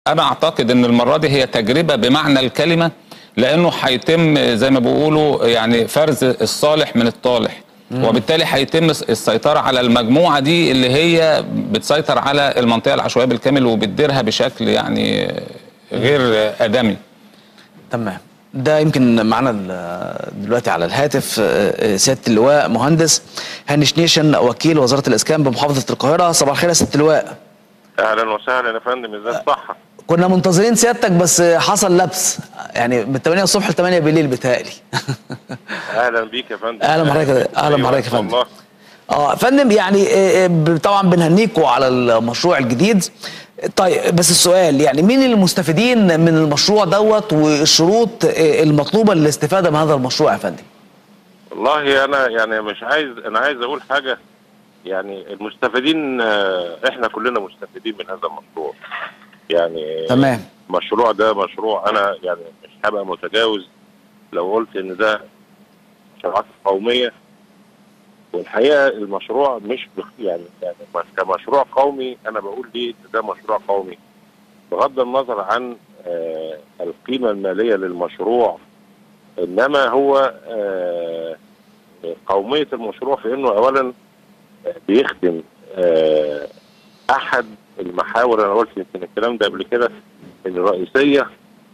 انا اعتقد ان المره دي هي تجربه بمعنى الكلمه لانه هيتم زي ما بيقولوا يعني فرز الصالح من الطالح وبالتالي هيتم السيطره على المجموعه دي اللي هي بتسيطر على المنطقه العشوائيه بالكامل وبتديرها بشكل يعني غير ادمي تمام ده يمكن معانا ال- دلوقتي على الهاتف آه، آه، سياده اللواء مهندس هاني شنيشن وكيل وزاره الاسكان بمحافظه القاهره صباح الخير يا سياده اللواء اهلا وسهلا يا فندم ازاي الصحه كنا منتظرين سيادتك بس حصل لبس يعني من 8 الصبح ل 8 بالليل بتهيألي اهلا بيك يا فندم أهلا بحضرتك- أهلا بحضرتك يا فندم. والله. اه فندم يعني آه، آه، ب- طبعا بنهنيكوا على المشروع الجديد طيب بس السؤال يعني مين المستفيدين من المشروع دوت والشروط آه، المطلوبه للاستفاده من هذا المشروع يا فندم والله انا يعني مش عايز انا عايز اقول حاجه يعني المستفيدين آه، احنا كلنا مستفيدين من هذا المشروع يعني تمام المشروع ده مشروع انا يعني مش هبقى متجاوز لو قلت ان ده مشروعات قوميه والحقيقه المشروع مش بخ يعني يعني كمشروع قومي انا بقول ليه ان ده مشروع قومي بغض النظر عن آه القيمه الماليه للمشروع انما هو آه قوميه المشروع في انه اولا آه، بيخدم آه احد المحاور انا قلت يمكن الكلام ده قبل كده الرئيسيه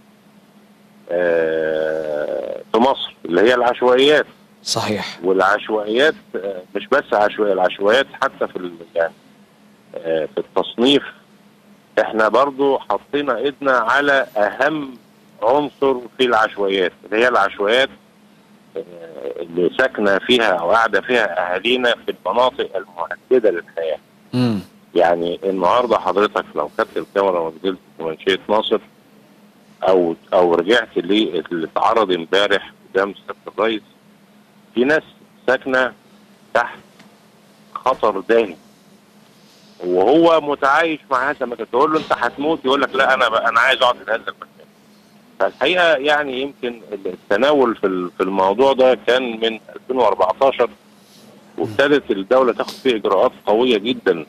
آه في مصر اللي هي العشوائيات صحيح والعشوائيات آه، مش بس عشوائيات العشوائيات حتى في ال- يعني آه، في التصنيف احنا برضو حطينا ايدنا على اهم عنصر في العشوائيات اللي هي العشوائيات آه، اللي ساكنه فيها او قاعده فيها اهالينا في المناطق المهدده للحياه امم يعني النهارده حضرتك لو خدت الكاميرا ونزلت في منشيه ناصر او او رجعت ليه اللي اتعرض امبارح قدام سياده الرئيس في ناس ساكنه تحت خطر داهم وهو متعايش مع هذا المكان تقول له انت هتموت يقول لك لا انا بقى انا عايز اقعد في هذا المكان فالحقيقه يعني يمكن التناول في ال- في الموضوع ده كان من 2014 وابتدت الدوله تاخد فيه اجراءات قويه جدا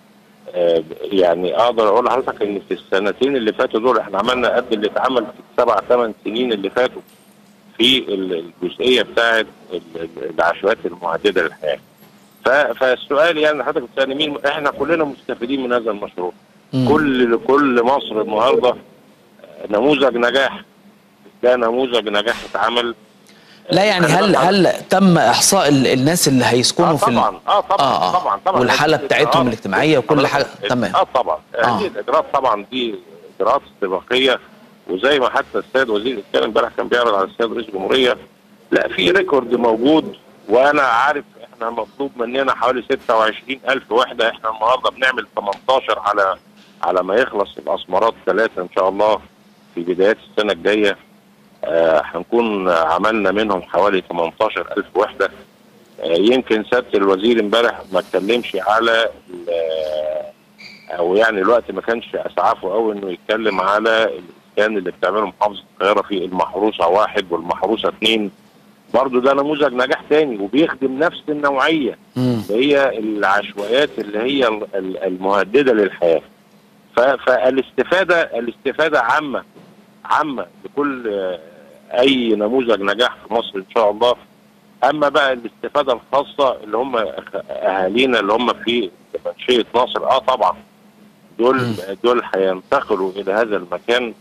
آه، يعني اقدر اقول لحضرتك ان في السنتين اللي فاتوا دول احنا عملنا قد اللي اتعمل في السبع ثمان سنين اللي فاتوا في ال- الجزئيه بتاعه ال- ال- العشوائيات المهدده للحياه. ف- فالسؤال يعني حضرتك بتسالني مين احنا كلنا مستفيدين من هذا المشروع. مم. كل كل مصر النهارده آه، نموذج نجاح ده نموذج نجاح اتعمل لا يعني هل هل تم احصاء ال- الناس اللي هيسكنوا اه في ال- طبعا اه طبعا آه، آه. طبعا طبعا والحالة هذه بتاعتهم الإجراءات- الاجتماعية وكل حاجة. حضرتك- تمام. اه طبعا آه. هذه الاجراءات طبعا دي اجراءات استباقيه وزي ما حتى السيد وزير الاسكان امبارح كان بيعرض على السيد رئيس الجمهوريه لا في ريكورد موجود وانا عارف احنا مطلوب مننا حوالي 26000 وحده احنا النهارده بنعمل 18 على على ما يخلص الاسمرات ثلاثه ان شاء الله في بدايات السنه الجايه آه، هنكون عملنا منهم حوالي 18000 وحده آه، يمكن سياده الوزير امبارح ما اتكلمش على ال- او يعني الوقت ما كانش اسعافه قوي انه يتكلم على الاسكان اللي بتعمله محافظه القاهره في المحروسه واحد والمحروسه اثنين برضه ده نموذج نجاح تاني وبيخدم نفس النوعيه مم. اللي هي العشوائيات اللي هي ال- ال- المهدده للحياه ف- فالاستفاده الاستفاده عامه عامه لكل آه، اي نموذج نجاح في مصر ان شاء الله اما بقى الاستفاده الخاصه اللي هم اهالينا اللي هم في منشيه ناصر اه طبعا دول دول هينتقلوا الى هذا المكان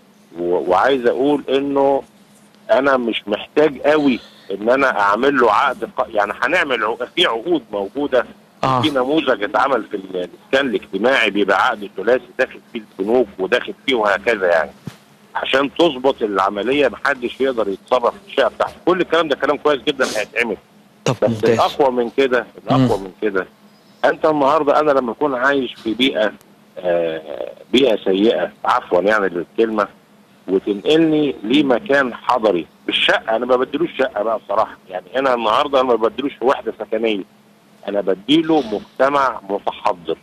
و- وعايز اقول انه انا مش محتاج قوي ان انا اعمل له عقد ق- يعني هنعمل عق- في عقود موجوده اه في نموذج اتعمل في الاسكان الاجتماعي بيبقى عقد ثلاثي داخل فيه البنوك وداخل فيه وهكذا يعني عشان تظبط العمليه محدش يقدر يتصرف في الشقه بتاعته كل الكلام ده كلام كويس جدا هيتعمل طب بس ممتاز الاقوى من كده الاقوى من كده انت النهارده انا لما اكون عايش في بيئه آه بيئه سيئه عفوا يعني للكلمه وتنقلني لمكان حضري بالشقه انا ما بديلوش شقه بقى بصراحه يعني انا النهارده انا ما بديلوش وحده سكنيه انا بديله مجتمع متحضر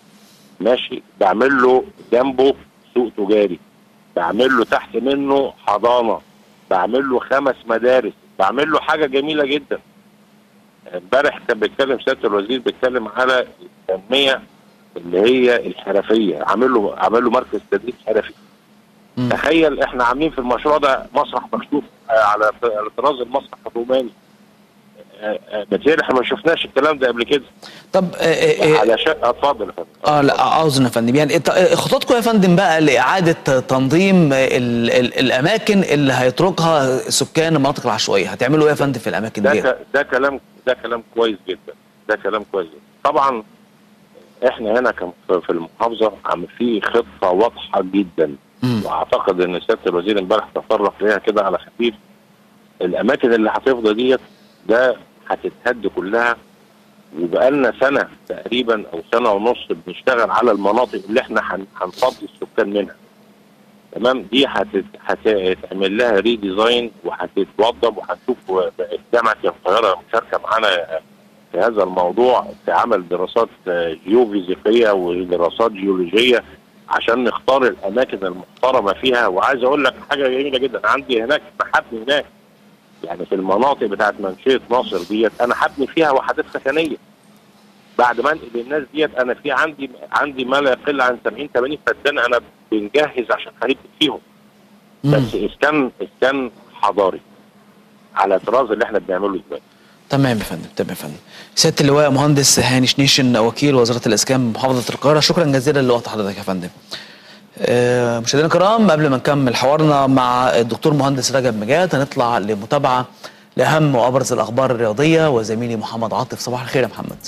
ماشي بعمل له جنبه سوق تجاري بعمل له تحت منه حضانه بعمل له خمس مدارس بعمل له حاجه جميله جدا امبارح كان بيتكلم سياده الوزير بيتكلم على التنميه اللي هي الحرفيه عامل له عامل له مركز تدريب حرفي مم. تخيل احنا عاملين في المشروع ده مسرح مكشوف آه، على على طراز المسرح الروماني آه، آه، بتهيألي احنا ما شفناش الكلام ده قبل كده طب آه، آه، آه، على شق اتفضل يا فندم اه لا عاوز يا فندم يعني إت- آه، خططكم يا فندم بقى لاعاده تنظيم ال ال الاماكن اللي هيتركها سكان المناطق العشوائيه هتعملوا ايه يا فندم في الاماكن ده دي ك- ده كلام ده كلام كويس جدا ده كلام كويس جدا طبعا احنا هنا كم في في المحافظه عم في خطه واضحه جدا مم. واعتقد ان سياده الوزير امبارح تطرق ليها كده على خفيف الاماكن اللي هتفضى ديت ده هتتهد كلها وبقالنا سنه تقريبا او سنه ونص بنشتغل على المناطق اللي احنا هن- هنفضي السكان منها تمام دي هتت- هتتعمل لها ريديزاين وهتتوضب وهنشوف جامعه القاهره مشاركه معانا في هذا الموضوع في عمل دراسات آه، جيوفيزيقيه ودراسات جيولوجيه عشان نختار الاماكن المحترمه فيها وعايز اقول لك حاجه جميله جدا عندي هناك محبني هناك يعني في المناطق بتاعت منشيه ناصر ديت انا حبني فيها وحدات سكنيه بعد ما انقل الناس ديت انا في عندي عندي ما لا يقل عن 70 80 فدان انا بنجهز عشان هنبني فيهم مم. بس اسكان اسكان حضاري على طراز اللي احنا بنعمله دلوقتي تمام يا فندم تمام يا فندم سياده اللواء مهندس هاني شنيشن وكيل وزاره الاسكان بمحافظه القاهره شكرا جزيلا لوقت حضرتك يا فندم آه، مشاهدينا الكرام قبل ما نكمل حوارنا مع الدكتور مهندس رجب مجاد هنطلع لمتابعه لاهم وابرز الاخبار الرياضيه وزميلي محمد عاطف صباح الخير يا محمد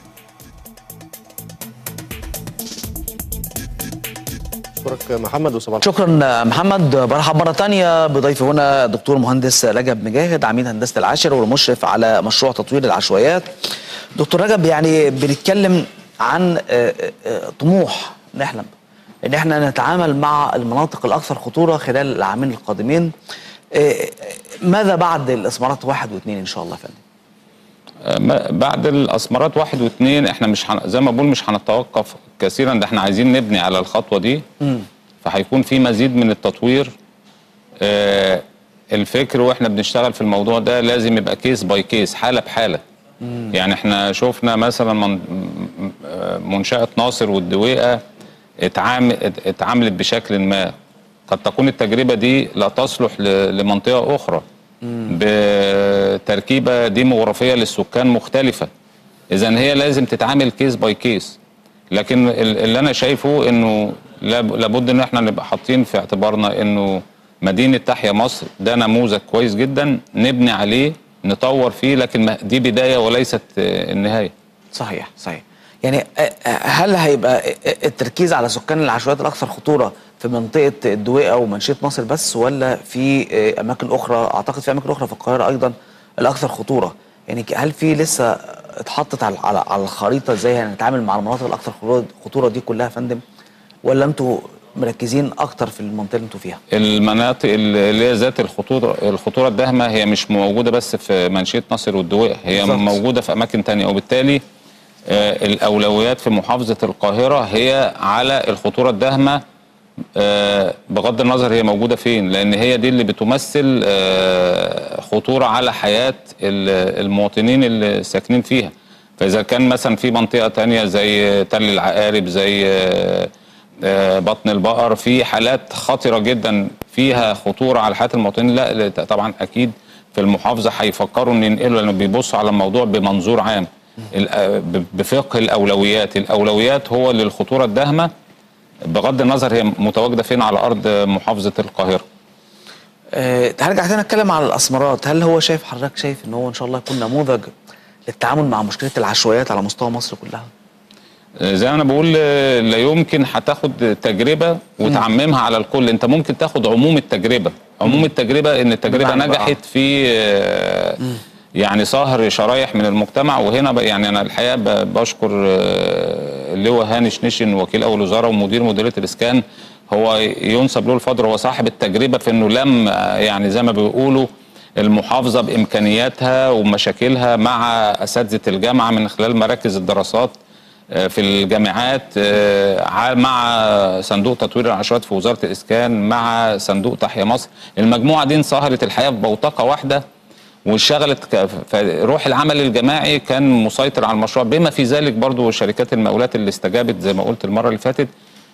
اشكرك محمد وصباح شكرا محمد برحب مره تانية بضيفي هنا الدكتور مهندس رجب مجاهد عميد هندسه العاشر والمشرف على مشروع تطوير العشوائيات دكتور رجب يعني بنتكلم عن آه، آه، طموح نحلم ان احنا نتعامل مع المناطق الاكثر خطوره خلال العامين القادمين آه، ماذا بعد الاسمارات واحد واثنين ان شاء الله يا فندم ما- بعد الاسمرات واحد واثنين احنا مش هن... زي ما بقول مش هنتوقف كثيرا ده احنا عايزين نبني على الخطوه دي فهيكون في مزيد من التطوير آه الفكر واحنا بنشتغل في الموضوع ده لازم يبقى كيس باي كيس حاله بحاله يعني احنا شفنا مثلا من م- آه، منشاه ناصر والدويقه اتعامل اتعاملت بشكل ما قد تكون التجربه دي لا تصلح ل- لمنطقه اخرى بتركيبه ديموغرافيه للسكان مختلفه اذا هي لازم تتعامل كيس باي كيس لكن ال- اللي انا شايفه انه لاب- لابد ان احنا نبقى حاطين في اعتبارنا انه مدينه تحيا مصر ده نموذج كويس جدا نبني عليه نطور فيه لكن ما- دي بدايه وليست آه، النهايه صحيح صحيح يعني آه، آه، هل هيبقى التركيز على سكان العشوائيات الاكثر خطوره في منطقه الدويقه ومنشيه ناصر بس ولا في آه، اماكن اخرى اعتقد في اماكن اخرى في القاهره ايضا الاكثر خطوره يعني هل في لسه اتحطت على على على الخريطه ازاي هنتعامل مع المناطق الاكثر خطورة- خطوره دي كلها يا فندم ولا انتوا مركزين اكتر في المنطقه اللي انتوا فيها المناطق اللي هي ذات الخطوره الخطوره الداهمه هي مش موجوده بس في منشيه ناصر والدويقه هي بالظبط. موجوده في اماكن تانية وبالتالي آه، الاولويات في محافظه القاهره هي على الخطوره الداهمه آه، بغض النظر هي موجوده فين لان هي دي اللي بتمثل آه، خطوره على حياه ال- المواطنين اللي ساكنين فيها فاذا كان مثلا في منطقه تانية زي تل العقارب زي آه، آه، بطن البقر في حالات خطره جدا فيها خطوره على حياه المواطنين لا لا، طبعا اكيد في المحافظه هيفكروا ان ينقلوا لانه بيبصوا على الموضوع بمنظور عام ال- آه، ب- بفقه الاولويات الاولويات هو للخطوره الداهمه بغض النظر هي متواجده فين على ارض محافظه القاهره أه هرجع تاني اتكلم على الاسمرات هل هو شايف حضرتك شايف ان هو ان شاء الله يكون نموذج للتعامل مع مشكله العشوائيات على مستوى مصر كلها زي ما انا بقول آه، لا يمكن هتاخد تجربه وتعممها على الكل انت ممكن تاخد عموم التجربه عموم التجربه ان التجربه بمعنى بقى. نجحت في آه، يعني صهر شرايح من المجتمع وهنا بقى يعني انا الحقيقه ب- بشكر آه، اللواء هاني شنيشن وكيل اول وزاره ومدير مديريه الاسكان هو ينسب له الفضل هو صاحب التجربه في انه لم آه، يعني زي ما بيقولوا المحافظه بامكانياتها ومشاكلها مع اساتذه الجامعه من خلال مراكز الدراسات آه، في الجامعات آه، ع- مع صندوق تطوير العشوائيات في وزاره الاسكان مع صندوق تحيا مصر المجموعه دي انصهرت الحقيقه ببوتقه واحده واشتغلت ك- فروح العمل الجماعي كان مسيطر على المشروع بما في ذلك برضو شركات المقاولات اللي استجابت زي ما قلت المره اللي فاتت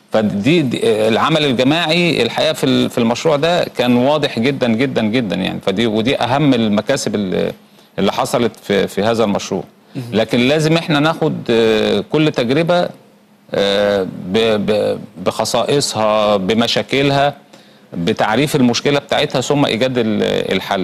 فدي دي العمل الجماعي الحقيقه في ال- في المشروع ده كان واضح جدا جدا جدا يعني فدي ودي اهم المكاسب اللي اللي حصلت في في هذا المشروع لكن لازم احنا ناخد آه، كل تجربه آه، ب- ب- بخصائصها بمشاكلها بتعريف المشكله بتاعتها ثم ايجاد ال- الحل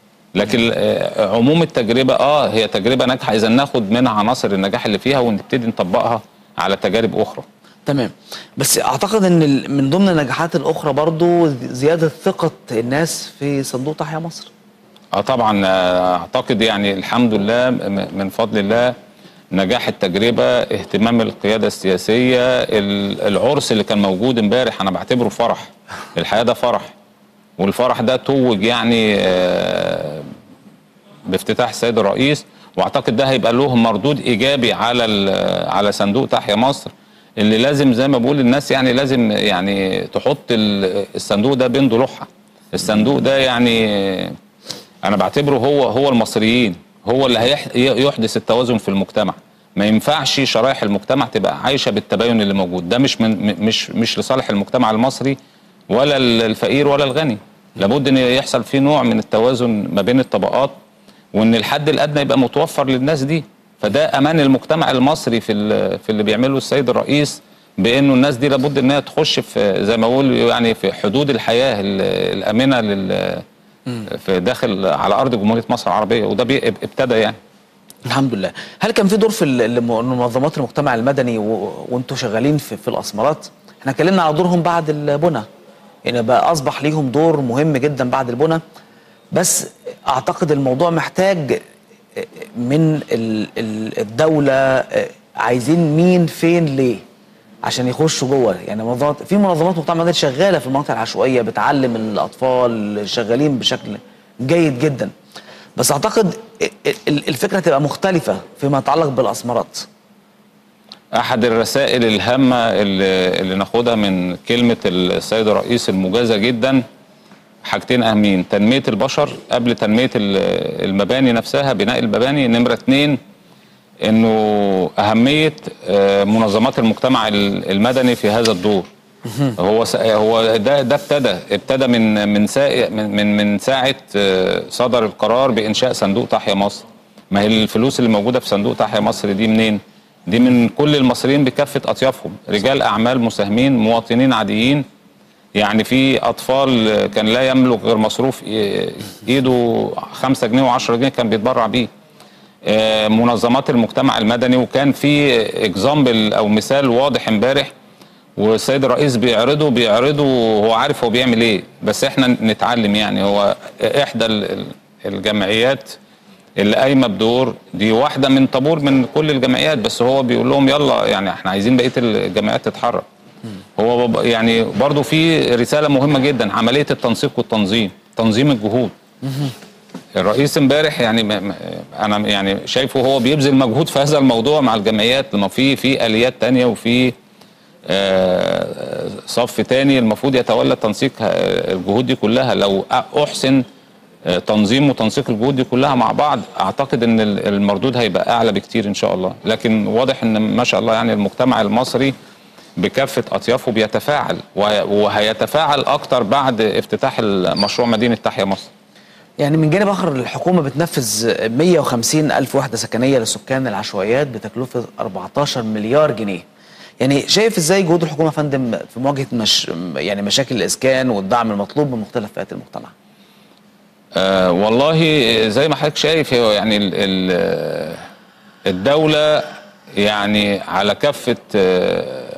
لكن آه، عموم التجربه اه هي تجربه ناجحه اذا ناخد منها عناصر النجاح اللي فيها ونبتدي نطبقها على تجارب اخرى تمام بس اعتقد ان ال- من ضمن النجاحات الاخرى برضو زياده ثقه الناس في صندوق تحيا مصر اه طبعا آه، اعتقد يعني الحمد لله م- من فضل الله نجاح التجربه اهتمام القياده السياسيه ال- العرس اللي كان موجود امبارح انا بعتبره فرح الحقيقه ده فرح والفرح ده توج يعني آه، بافتتاح السيد الرئيس واعتقد ده هيبقى له مردود ايجابي على ال- على صندوق تحيا مصر اللي لازم زي ما بقول الناس يعني لازم يعني تحط ال- الصندوق ده بين ضلوعها الصندوق ده يعني انا بعتبره هو هو المصريين هو اللي هيح- يحدث التوازن في المجتمع ما ينفعش شرائح المجتمع تبقى عايشه بالتباين اللي موجود ده مش من م- مش مش لصالح المجتمع المصري ولا ال- الفقير ولا الغني لابد ان يحصل فيه نوع من التوازن ما بين الطبقات وان الحد الادنى يبقى متوفر للناس دي فده امان المجتمع المصري في ال- في اللي بيعمله السيد الرئيس بانه الناس دي لابد انها تخش في زي ما بقول يعني في حدود الحياه ال- الامنه لل في داخل على ارض جمهوريه مصر العربيه وده بي- ابتدى يعني الحمد لله هل كان في دور في ال- الم- منظمات المجتمع المدني و... وانتوا شغالين في, في الاسمرات احنا اتكلمنا على دورهم بعد البنى يعني بقى اصبح ليهم دور مهم جدا بعد البنى بس اعتقد الموضوع محتاج من ال- ال- الدوله عايزين مين فين ليه عشان يخشوا جوه يعني منظمات في منظمات مجتمع مدني شغاله في المناطق العشوائيه بتعلم الاطفال شغالين بشكل جيد جدا بس اعتقد ال- ال- الفكره تبقى مختلفه فيما يتعلق بالاسمرات احد الرسائل الهامه اللي, اللي ناخدها من كلمه السيد الرئيس المجازه جدا حاجتين اهمين تنميه البشر قبل تنميه ال- المباني نفسها بناء المباني نمره اتنين انه اهميه آه، منظمات المجتمع ال- المدني في هذا الدور هو س- هو ده ده ابتدى ابتدى من من سا من من, من ساعه آه، صدر القرار بانشاء صندوق تحيا مصر ما هي الفلوس اللي موجوده في صندوق تحيا مصر دي منين دي من كل المصريين بكافه اطيافهم رجال اعمال مساهمين مواطنين عاديين يعني في اطفال كان لا يملك غير مصروف إيه- ايده 5 جنيه و10 جنيه كان بيتبرع بيه آه، منظمات المجتمع المدني وكان في اكزامبل او مثال واضح امبارح والسيد الرئيس بيعرضه بيعرضه وهو عارف هو بيعمل ايه بس احنا نتعلم يعني هو احدى ال- ال- الجمعيات اللي قايمه بدور دي واحده من طابور من كل الجمعيات بس هو بيقول لهم يلا يعني احنا عايزين بقيه الجمعيات تتحرك هو بب- يعني برضو في رساله مهمه جدا عمليه التنسيق والتنظيم تنظيم الجهود الرئيس امبارح يعني م- م- انا يعني شايفه هو بيبذل مجهود في هذا الموضوع مع الجمعيات لما في في اليات تانية وفي آه، صف تاني المفروض يتولى تنسيق آه، الجهود دي كلها لو احسن آه، تنظيم وتنسيق الجهود دي كلها مع بعض اعتقد ان ال- المردود هيبقى اعلى بكتير ان شاء الله لكن واضح ان ما شاء الله يعني المجتمع المصري بكافه اطيافه بيتفاعل وه- وهيتفاعل اكتر بعد افتتاح المشروع مدينه تحيا مصر يعني من جانب اخر الحكومه بتنفذ 150 الف وحده سكنيه لسكان العشوائيات بتكلفه 14 مليار جنيه يعني شايف ازاي جهود الحكومه يا فندم في مواجهه مش يعني مشاكل الاسكان والدعم المطلوب من مختلف فئات المجتمع آه والله زي ما حضرتك شايف هو يعني ال ال الدولة يعني على كافة آه،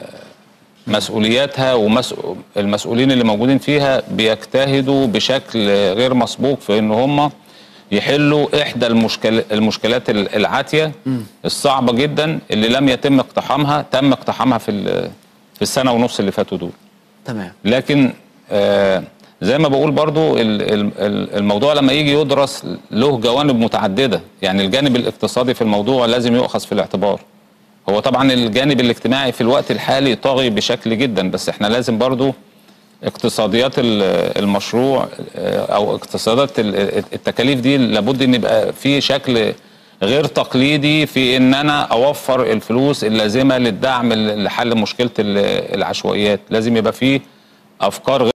مسؤولياتها والمسؤولين اللي موجودين فيها بيجتهدوا بشكل غير مسبوق في ان هم يحلوا احدى المشكل المشكلات ال- العاتيه الصعبه جدا اللي لم يتم اقتحامها تم اقتحامها في ال- في السنه ونص اللي فاتوا دول تمام لكن آه زي ما بقول برضو ال- ال- ال- الموضوع لما يجي يدرس له جوانب متعددة يعني الجانب الاقتصادي في الموضوع لازم يؤخذ في الاعتبار هو طبعا الجانب الاجتماعي في الوقت الحالي طاغي بشكل جدا بس احنا لازم برضو اقتصاديات ال- المشروع آه، او اقتصادات ال- التكاليف دي لابد ان يبقى في شكل غير تقليدي في ان انا اوفر الفلوس اللازمه للدعم ل- لحل مشكله ال- العشوائيات لازم يبقى في افكار غير